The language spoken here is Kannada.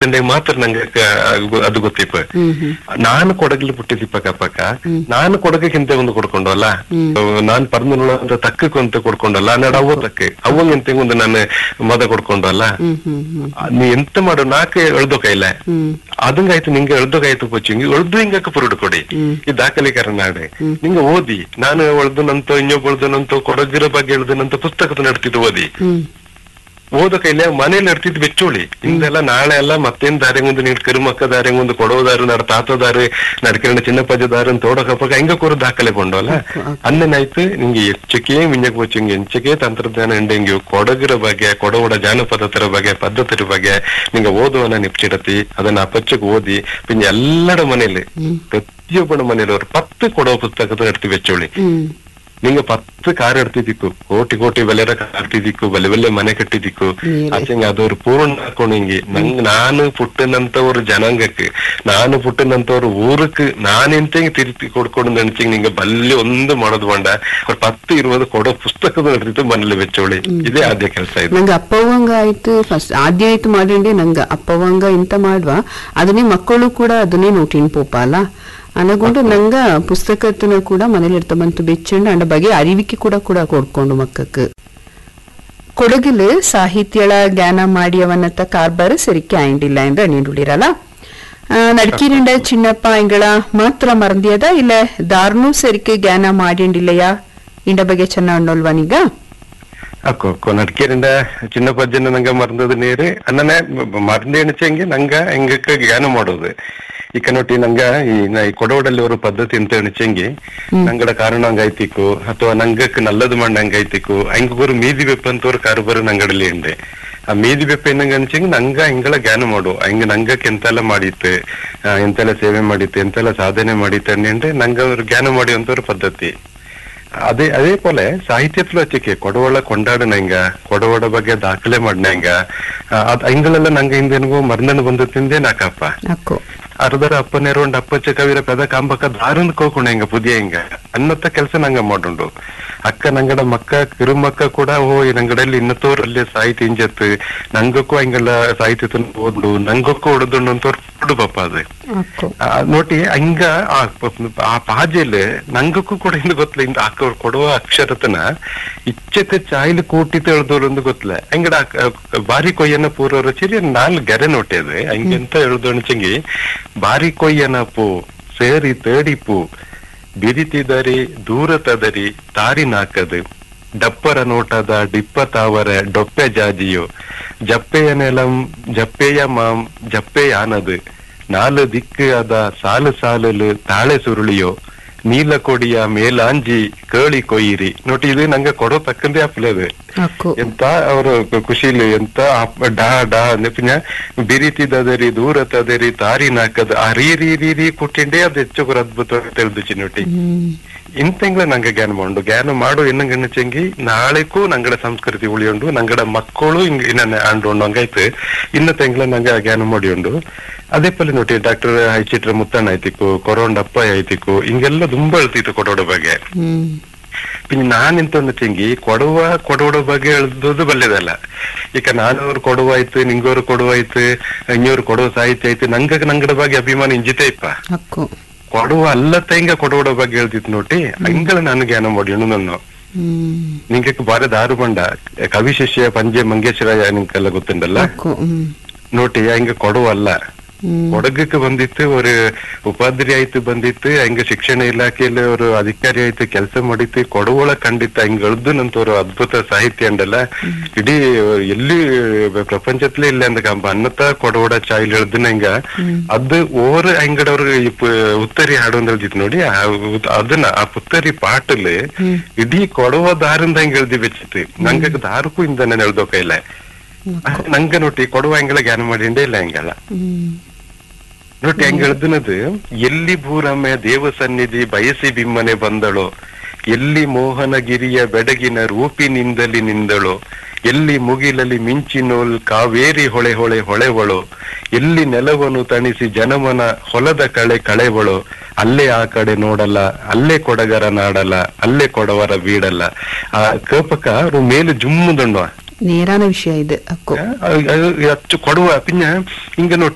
ಅಂಡೆ ಮಾತ್ರ ನಂಗೆ ಕ- ಅದು ಗೊತ್ತಿಪ್ಪ ಹ್ಮ್ ಹ್ಮ್ ನಾನು ಕೊಡಗಲ್ಲಿ ಪುಟ್ಟಿದಿಪ್ಪ ಕಪ್ಪಕ್ಕ ನಾನು ಕೊಡಗಕ್ಕಿಂತ ಒಂದು ಕೊಡ್ಕೊಂಡು ಅಲ್ಲ ನಾನ್ ಪರ್ಮನುಳ ಅಂತ ತಕ್ಕಕ್ಕೆ ಅಂತ ಕೊಡ್ಕೊಂಡಲ್ಲ ನಡ ಅವ್ವ ತಕ್ಕೆ ಅವಂಗಿಂತ ಒಂದು ನಾನು ಮದ ಕೊಡ್ಕೊಂಡು ಅಲ್ಲ ಹ್ಮ್ ಹ್ಮ್ ಹ್ಮ್ ನೀ ಎಂತ ಮಾಡು ನಾಕೆ ಎಳ್ದೋ ಕೈಲ ಹ್ಮ್ ಅದಂಗಾಯ್ತು ನಿಂಗೆ ಎಳ್ದೋಗಾಯ್ತು ಪೊಚ್ಚಿಂಗ್ ಎಳ್ದು ಹಿಂಗಕ್ಕೆ ಪುರುಡು ಕೊಡಿ ಈ ದಾಖಲೀಕರಣ ನಾಡೆ ನಿಂಗೆ ಓದಿ ನಾನು ಎಳ್ದನಂತ ಇನ್ನೊಬ್ಬ ಎಳ್ದನಂತ ಕೊಡಗಿರ ಬಗ್ಗೆ ಎಳ್ದನಂತ ಪುಸ್ತಕದ ನಡ್ತಿದ್ದು ಓದಿ ಹ್ಮ್ ಓದ ಕೈಲೆ ಮನೇಲಿ ನಡ್ತಿದ್ ಬೆಚ್ಚೋಳಿ ಹಿಂದೆಲ್ಲ ನಾಳೆ ಎಲ್ಲ ಮತ್ತೇನ್ ದಾರಿ ಮುಂದೆ ನೀಡ್ ಕರುಮಕ್ಕ ದಾರಿ ಮುಂದೆ ಕೊಡೋದಾರು ನಡ ತಾತದಾರು ನಡ್ಕರಣ ಚಿನ್ನಪ್ಪಜದಾರು ತೋಡಕಪ್ಪಗ ಹಿಂಗ ಕೂರು ದಾಖಲೆ ಕೊಂಡಲ್ಲ ಅನ್ನೇನಾಯ್ತು ನಿಂಗೆ ಎಚ್ಚಕೆ ಮಿಂಜಕ್ ಬಚ್ಚಿಂಗ್ ಎಂಚಕೆ ತಂತ್ರಜ್ಞಾನ ಹಿಂಗೆ ಕೊಡಗಿರ ಬಗ್ಗೆ ಕೊಡವಡ ಜಾನಪದತರ ಬಗ್ಗೆ ಪದ್ಧತಿರ ಬಗ್ಗೆ ನಿಂಗೆ ಓದುವನ್ನ ನಿಪ್ಚಿಡತಿ ಅದನ್ನ ಅಪಚ್ಚಕ್ ಓದಿ ಪಿಂಜ ಎಲ್ಲರ ಮನೇಲಿ ಪ್ರತಿಯೊಬ್ಬನ ಮನೇಲಿ ಅವ್ರು ಪತ್ತು ಕೊಡೋ ಪುಸ್ತಕದ ನಡ್ತಿ ಬೆಚ್ಚೋಳಿ ಹ್ಮ್ ನಿಂಗೆ ಪತ್ತು ಕಾರ್ ಎಡ್ತಿದ್ದಿಕ್ಕು ಕೋಟಿ ಕೋಟಿ ಬೆಲೆರ ಕಾರ್ ಎಡ್ತಿದ್ದಿಕ್ಕು ಬೆಲೆ ಬೆಲೆ ಮನೆ ಕಟ್ಟಿದ್ದಿಕ್ಕು ನೀರೇ. ಆಚೆಂಗೆ ಅದವ್ರು ಪೂರ್ಣ ಹಾಕೊಂಡಿ ನಂಗ್ ನಾನು ಪುಟ್ಟನಂತವ್ರು ಜನಾಂಗಕ್ಕೆ ನಾನು ಪುಟ್ಟನಂತವ್ರು ಊರಕ್ಕೆ ನಾನೆಂತೆಂಗ್ ತಿರುತಿ ಕೊಡ್ಕೊಂಡು ನೆನ್ಸಿಂಗ್ ನಿಂಗೆ ಬಲ್ಲಿ ಒಂದು ಮಾಡೋದು ಬಂಡ ಅವ್ರ ಪತ್ತು ಇರುವುದು ಕೊಡೋ ಪುಸ್ತಕದ ನಡ್ತಿತ್ತು ಮನೇಲಿ ಬೆಚ್ಚೋಳಿ ಇದೇ ಆದ್ಯ ಕೆಲಸ ಇದು ನಂಗೆ ಅಪ್ಪವಂಗ ಆಯ್ತು ಫಸ್ಟ್ ಆದ್ಯ ಆಯ್ತು ಮಾಡಂడి ನಂಗೆ ಅಪ್ಪವಂಗ ಇಂತ ಮಾಡುವ ಅದನ್ನೇ ಮಕ್ಕಳು ಕೂಡ ಅದನ್ನೇ ನೋಟಿನ್ ಪೋಪ ಅಲ್ಲ ಅನಗೊಂಡು ನಂಗ ಪುಸ್ತಕತನ ಕೂಡ ಮನೇಲಿ ಇರ್ತ ಬಂತು ಬೆಚ್ಚಂಡು ಅಂಡ ಬಗ್ಗೆ ಅರಿವಿಕೆ ಕೂಡ ಕೂಡ ಕೊಡ್ಕೊಂಡು ಮಕ್ಕಕ್ಕೆ ಕೊಡಗಿಲು ಸಾಹಿತ್ಯಳ ಜ್ಞಾನ ಮಾಡಿಯವನ್ನತ್ತ ಕಾರ್ಬಾರ ಸರಿಕೆ ಆಯಿಂಡಿಲ್ಲ ಎಂದು ನೀಡುಳಿರಲ್ಲ ನಡ್ಕಿರಿಂಡ ಚಿನ್ನಪ್ಪ ಇಂಗಳ ಮಾತ್ರ ಮರಂದಿಯದ ಇಲ್ಲ ದಾರ್ನೂ ಸರಿಕೆ ಜ್ಞಾನ ಮಾಡಿಂಡಿಲ್ಲಯಾ ಇಂಡ ಬಗ್ಗೆ ಚೆನ್ನಣ್ಣಲ್ವನೀಗ ಅಕ್ಕೋ ನಡ್ಕೇರಿಂದ ಚಿನ್ನ ಪಜ್ಜನ ನಂಗ ಮರಂದದ ನೀರು ಅನ್ನನೆ ಮರಂದ ಎಣಿಸಂಗೆ ನಂಗ ಹೆಂಗಕ್ಕ ಜ್ಞಾನ ಮಾಡೋದು ಈ ಕನೋಟಿ ನಂಗ ಈ ನ- ಈ ಕೊಡವಡಲ್ಲಿ ಅವರು ಪದ್ಧತಿ ಅಂತ ಎಣಿಸಂಗೆ ನಂಗಡ ಕಾರಣ ಹಂಗಾಯ್ತಿಕ್ಕು ಅಥವಾ ನಂಗಕ್ ನಲ್ಲದು ಮಣ್ಣ ಹಂಗಾಯ್ತಿಕ್ಕು ಹಂಗೂರು ಮೀದಿ ಬೆಪ್ಪ ಅಂತವ್ರ ಕಾರುಬಾರು ನಂಗಡಲ್ಲಿ ಉಂಡೆ ಆ ಮೀದಿ ಬೆಪ್ಪ ಏನಂಗ ಅನ್ಸಂಗೆ ನಂಗ ಹಿಂಗಳ ಜ್ಞಾನ ಮಾಡು ಹಂಗ ನಂಗಕ್ ಎಂತೆಲ್ಲ ಮಾಡಿತ್ತು ಆ, ಎಂತೆಲ್ಲ ಸೇವೆ ಮಾಡಿತ್ತು ಎಂತೆಲ್ಲ ಸಾಧನೆ ಮಾಡಿತ್ತು ಅಂದ್ರೆ ನಂಗ ಅವ್ರು ಜ್ಞಾನ ಮಾಡುವಂತವ್ರ ಪದ್ಧತಿ ಅದೇ ಅದೇ ಪೋಲೆ ಸಾಹಿತ್ಯತ್ಲು ಹಚ್ಚಿಕೆ ಕೊಡವಳ ಕೊಂಡಾಡನ ಹಿಂಗ ಕೊಡವಡ ಬಗ್ಗೆ ದಾಖಲೆ ಮಾಡ್ನ ಹಿಂಗ ಆ, ಅದ್ ಹಿಂಗಳೆಲ್ಲ ನಂಗೆ ಹಿಂದೆನಗೂ ಮರ್ನನ್ ಬಂದು ತಿಂದೆ ನಾಕಪ್ಪ ಅಕ್ಕೋ ಅರ್ಧರ ಅಪ್ಪನೇರೋಂಡ್ ಅಪ್ಪಚ್ಚ ಕವಿರ ಪೆದ ಕಾಂಬಕ್ಕ ದಾರಂದ್ ಕೋಕೊಂಡ ಹಿಂಗ ಪುದಿಯ ಹಿಂಗ ಅನ್ನತ್ತ ಕೆಲಸ ನಂಗ ಮಾಡುಂಡು ಅಕ್ಕ ನಂಗಡ ಮಕ್ಕ ಕಿರುಮಕ್ಕ ಕೂಡ ಓ ಈ ನಂಗಡಲ್ಲಿ ಇನ್ನತ್ತೋರ್ ಅಲ್ಲಿ ಸಾಹಿತ್ಯ ಇಂಜತ್ ನಂಗಕ್ಕೂ ಹಿಂಗೆಲ್ಲ ಸಾಹಿತ್ಯ ಓದು ನಂಗಕ್ಕೂ ಹೊಡೆದುಂಡು ಅಂತವ್ರು ಕೊಡು ಪಾಪ ಅದು ಅಕ್ಕೋ ಆ, ನೋಡಿ ಹಂಗ ಆ ಪ- ಆ ಪಾಜೆಲ್ ನಂಗಕ್ಕೂ ಕೂಡ ಇಂದು ಗೊತ್ತಲ್ಲ ಇಂದ ಆಕ ಅವ್ರು ಕೊಡುವ ಅಕ್ಷರತನ ಇಚ್ಚಕ್ಕೆ ಚಾಯ್ಲಿ ಕೂಟಿ ತಿಳಿದವ್ರು ಒಂದು ಗೊತ್ತಲ್ಲ ಹಂಗಡ ಬಾರಿ ಕೊಯ್ಯನ ಪೂರ್ವ ರಚಿರಿ ನಾಲ್ ಗೆರೆ ನೋಟೇದು ಹಂಗೆಂತ ಹೇಳ್ದೊಣಚಂಗಿ ಬಾರಿ ಕೊಯ್ಯನ ಪೂ ಸೇರಿ ತೇಡಿ ಪೂ ಬಿರಿತಿದರಿ ದೂರ ತದರಿ ತಾರಿ ನಾಕದು ಡಪ್ಪರ ನೋಟದ ಡಿಪ್ಪ ತಾವರ ಡೊಪ್ಪೆ ಜಾಜಿಯೋ ಜಪ್ಪೆಯ ನೆಲಂ ಜಪ್ಪೆಯ ಮಾಂ ಜಪ್ಪೆಯಾನದು ನಾಲು ದಿಕ್ಕು ಅದ ಸಾಲು ಸಾಲಲು ತಾಳೆ ಸುರುಳಿಯೋ ನೀಲ ಕೊಡಿಯ ಮೇಲಾಂಜಿ ಕೇಳಿ ಕೊಯ್ಯಿರಿ ನೋಡಿ ಇದು ನಂಗೆ ಕೊಡೋ ತಕ್ಕಂದೇ ಅಪ್ಲದು ಅಕ್ಕೋ ಎಂತ ಅವರು ಖುಷಿಲಿ ಎಂತ ಅಪ್ಪ ಡಾ ಡಾ ನೆಪಿನ ಬಿರಿತಿದದರಿ ದೂರ ತದರಿ ತಾರಿ ನಾಕದ ಆ ರೀ ರೀ ರೀ ರೀ ಕುಟ್ಟಿಂಡೆ ಅದು ಹೆಚ್ಚು ಅದ್ಭುತ ತಿಳಿದು ಚಿನ್ನೊಟ್ಟಿ ಹ್ಮ್ ಇಂತೆಂಗ್ಲ ನಂಗೆ ಜ್ಞಾನ ಮಾಡು ಜ್ಞಾನ ಮಾಡು ಇನ್ನಂಗಣ್ಣ ಚೆಂಗಿ ನಾಳೆಗೂ ನಂಗಡ ಸಂಸ್ಕೃತಿ ಉಳಿಯುಂಡು ನಂಗಡ ಮಕ್ಕಳು ಹಿಂಗ್ ಇನ್ನ ಆಂಡು ಹಂಗಾಯ್ತು ಇನ್ನ ತೆಂಗ್ಲ ನಂಗೆ ಜ್ಞಾನ ಮಾಡಿಯುಂಡು ಅದೇ ಪಲ್ಲಿ ನೋಡಿ ಡಾಕ್ಟರ್ ಹೈಚಿಟ್ರ ಮುತ್ತಣ್ಣ ಆಯ್ತಿಕ್ಕು ಕೊರೋಂಡಪ್ಪ ಆಯ್ತಿಕ್ಕು ಹಿಂಗೆಲ್ಲ ತುಂಬಾ ಹೇಳ್ತಿತ್ತು ಕೊಡೋಡ ಬಗ್ಗೆ ಹ್ಮ್ പിന്നെ ನಾನ್ ಎಂತ ಚೆಂಗಿ ಕೊಡುವ ಕೊಡೋಡ ಬಗ್ಗೆ ಹೇಳ್ದದ್ದು ಬಲ್ಲೆದಲ್ಲ ಈಗ ನಾನವ್ರು ಕೊಡುವಾಯ್ತು ನಿಂಗವ್ರು ಕೊಡುವಾಯ್ತು ಇನ್ನವ್ರು ಕೊಡುವ ಸಾಹಿತ್ಯ ಆಯ್ತು ನಂಗ ನಂಗಡ ಬಗ್ಗೆ ಅಭಿಮಾನ ಇಂಜಿತೆ ಇಪ್ಪ ಅಕ್ಕೋ ಕೊಡುವ ಅಲ್ಲತ್ತ ಹಿಂಗ ಕೊಡೋಡ ಬಗ್ಗೆ ಹೇಳ್ತಿತ್ತು ನೋಡಿ ಹಂಗಳ ನಾನು ಜ್ಞಾನ ಮಾಡಿಯನು ನನ್ನ ಹ್ಮ್ ನಿಂಗೆ ಬಾರಿ ದಾರು ಬಂಡ ಕವಿ ಶಿಷ್ಯ ಪಂಜೆ ಮಂಗೇಶ್ವರ ನಿಂಗೆಲ್ಲ ಗೊತ್ತುಂಟಲ್ಲ ಅಕ್ಕೋ ಹ್ಮ್ ನೋಟಿ ಹಿಂಗ ಕೊಡುವಲ್ಲ ಹ್ಮ್ ಕೊಡಗಕ್ಕೆ ಬಂದಿತ್ತು ஒரு ಉಪಾಧ್ಯಾಯ ಆಯ್ತು ಬಂದಿತ್ತು ಹಂಗ ಶಿಕ್ಷಣ ಇಲಾಖೆಯಲ್ಲಿ ಅವರು ಅಧಿಕಾರಿ ಆಯ್ತು ಕೆಲಸ ಮಾಡಿತ್ತು ಕೊಡವಳ ಖಂಡಿತ ಹಿಂಗ ಎಳ್ದು ನಂತವ್ರು ಅದ್ಭುತ ಸಾಹಿತ್ಯ ಉಂಡಲ್ಲ ಇಡೀ ಎಲ್ಲಿ ಪ್ರಪಂಚತ್ಲೇ ಇಲ್ಲ ಅಂದ ಕಂಬ ಅನ್ನತ ಕೊಡವಡ ಚಾಯ್ಲ್ ಎಳ್ದನ ಹಿಂಗ ಅದು ಓರ್ ಹಂಗಡವ್ರು ಈ ಪ- ಉತ್ತರಿ ಹಾಡು ಅಂತ ಹೇಳ್ತಿತ್ತು ನೋಡಿ ಆ ಉತ್- ಅದನ್ನ ಆ ಪುತ್ತರಿ ಪಾಟಲ್ಲಿ ಇಡೀ ಕೊಡವ ದಾರಿಂದ ಹಿಂಗ ಎಳ್ದಿ ಬೆಚ್ಚಿತ್ತು ನಂಗ ದಾರಕ್ಕೂ ಇಂದ ನಾನು ಎಳ್ದೋ ಕೈಲ ನಂಗ ನೋಟಿ ಕೊಡುವ ಹಂಗೆಲ್ಲ ಜ್ಞಾನ ಮಾಡಿಂಡೇ ಇಲ್ಲ ಹಂಗೆಲ್ಲ ಹ್ಮ್ ನೋಡಿ ಹೆಂಗ್ ಹೇಳ್ದನದು ಎಲ್ಲಿ ಭೂರಮ್ಯ ದೇವ ಸನ್ನಿಧಿ ಬಯಸಿ ಬಿಮ್ಮನೆ ಬಂದಳೋ ಎಲ್ಲಿ ಮೋಹನಗಿರಿಯ ಬೆಡಗಿನ ರೂಪಿನಿಂದಲಿ ನಿಂದಳೋ ಎಲ್ಲಿ ಮುಗಿಲಲ್ಲಿ ಮಿಂಚಿನೋಲ್ ಕಾವೇರಿ ಹೊಳೆ ಹೊಳೆ ಹೊಳೆವಳು ಎಲ್ಲಿ ನೆಲವನ್ನು ತಣಿಸಿ ಜನಮನ ಹೊಲದ ಕಳೆ ಕಳೆವಳು ಅಲ್ಲೇ ಆ ಕಡೆ ನೋಡಲ್ಲ ಅಲ್ಲೇ ಕೊಡಗರ ನಾಡಲ್ಲ ಅಲ್ಲೇ ಕೊಡವರ ಬೀಡಲ್ಲ ಆ ಕೇಪಕ ಅವ್ರು ಮೇಲೆ ಜುಮ್ಮುದಂಡುವ ನೇರಾನ ವಿಷಯ ಇದು ಅಕ್ಕೋ ಅಚ್ಚು ಕೊಡುವ ಪಿನ್ನ ಹಿಂಗ ನೋಡಿ